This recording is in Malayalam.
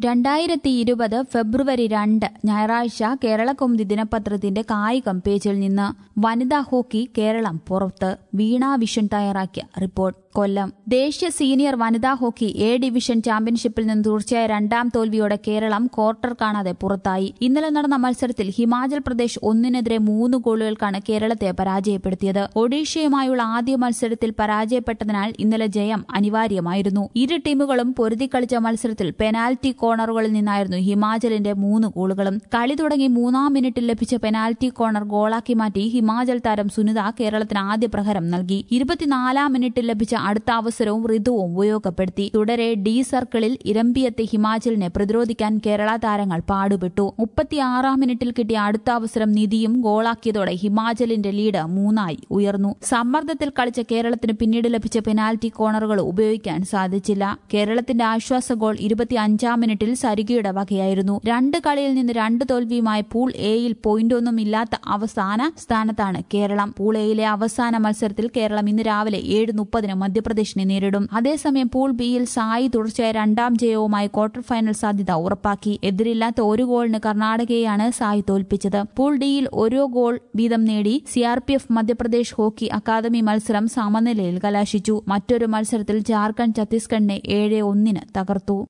രണ്ടായിരത്തി ഇരുപത് ഫെബ്രുവരി രണ്ട് ഞായറാഴ്ച കേരളകൗമുദി ദിനപത്രത്തിന്റെ കായികം പേജിൽ നിന്ന് വനിതാ ഹോക്കി കേരളം പുറത്ത് വീണ വിഷൻ തയ്യാറാക്കിയ റിപ്പോർട്ട് കൊല്ലം ദേശീയ സീനിയർ വനിതാ ഹോക്കി എ ഡിവിഷൻ ചാമ്പ്യൻഷിപ്പിൽ നിന്ന് തുടർച്ചയായ രണ്ടാം തോൽവിയോടെ കേരളം ക്വാർട്ടർ കാണാതെ പുറത്തായി ഇന്നലെ നടന്ന മത്സരത്തിൽ ഹിമാചൽ പ്രദേശ് ഒന്നിനെതിരെ മൂന്ന് ഗോളുകൾക്കാണ് കേരളത്തെ പരാജയപ്പെടുത്തിയത് ഒഡീഷയുമായുള്ള ആദ്യ മത്സരത്തിൽ പരാജയപ്പെട്ടതിനാൽ ഇന്നലെ ജയം അനിവാര്യമായിരുന്നു ഇരു ടീമുകളും പൊരുതിക്കളിച്ച മത്സരത്തിൽ പെനാൽറ്റി കോർണറുകളിൽ നിന്നായിരുന്നു ഹിമാചലിന്റെ മൂന്ന് ഗോളുകളും കളി തുടങ്ങി മൂന്നാം മിനിറ്റിൽ ലഭിച്ച പെനാൽറ്റി കോർണർ ഗോളാക്കി മാറ്റി ഹിമാചൽ താരം സുനിത കേരളത്തിന് ആദ്യ പ്രഹരം നൽകി ഇരുപത്തിനാലാം മിനിറ്റിൽ ലഭിച്ച അടുത്ത അവസരവും ഋതുവും ഉപയോഗപ്പെടുത്തി തുടരെ ഡി സർക്കിളിൽ ഇരമ്പിയെത്തി ഹിമാചലിനെ പ്രതിരോധിക്കാൻ കേരള താരങ്ങൾ പാടുപെട്ടു മുപ്പത്തിയാറാം മിനിറ്റിൽ കിട്ടിയ അടുത്ത അവസരം നിധിയും ഗോളാക്കിയതോടെ ഹിമാചലിന്റെ ലീഡ് മൂന്നായി ഉയർന്നു സമ്മർദ്ദത്തിൽ കളിച്ച കേരളത്തിന് പിന്നീട് ലഭിച്ച പെനാൽറ്റി കോർണറുകൾ ഉപയോഗിക്കാൻ സാധിച്ചില്ല കേരളത്തിന്റെ ആശ്വാസ ഗോൾ ഇരുപത്തിയഞ്ചാം മിനിറ്റിൽ സരികയുടെ വകയായിരുന്നു രണ്ട് കളിയിൽ നിന്ന് രണ്ട് തോൽവിയുമായി പൂൾ എയിൽ പോയിന്റൊന്നും ഇല്ലാത്ത അവസാന സ്ഥാനത്താണ് കേരളം പൂൾ എയിലെ അവസാന മത്സരത്തിൽ കേരളം ഇന്ന് രാവിലെ ഏഴ് മുപ്പതിന് മധ്യപ്രദേശിനെ നേരിടും അതേസമയം പൂൾ ബിയിൽ സായി തുടർച്ചയായ രണ്ടാം ജയവുമായി ക്വാർട്ടർ ഫൈനൽ സാധ്യത ഉറപ്പാക്കി എതിരില്ലാത്ത ഒരു ഗോളിന് കർണാടകയെയാണ് സായി തോൽപ്പിച്ചത് പൂൾ ഡിയിൽ ഓരോ ഗോൾ വീതം നേടി സിആർപിഎഫ് മധ്യപ്രദേശ് ഹോക്കി അക്കാദമി മത്സരം സമനിലയിൽ കലാശിച്ചു മറ്റൊരു മത്സരത്തിൽ ജാർഖണ്ഡ് ഛത്തീസ്ഗഡിനെ ഏഴ് ഒന്നിന് തകർത്തു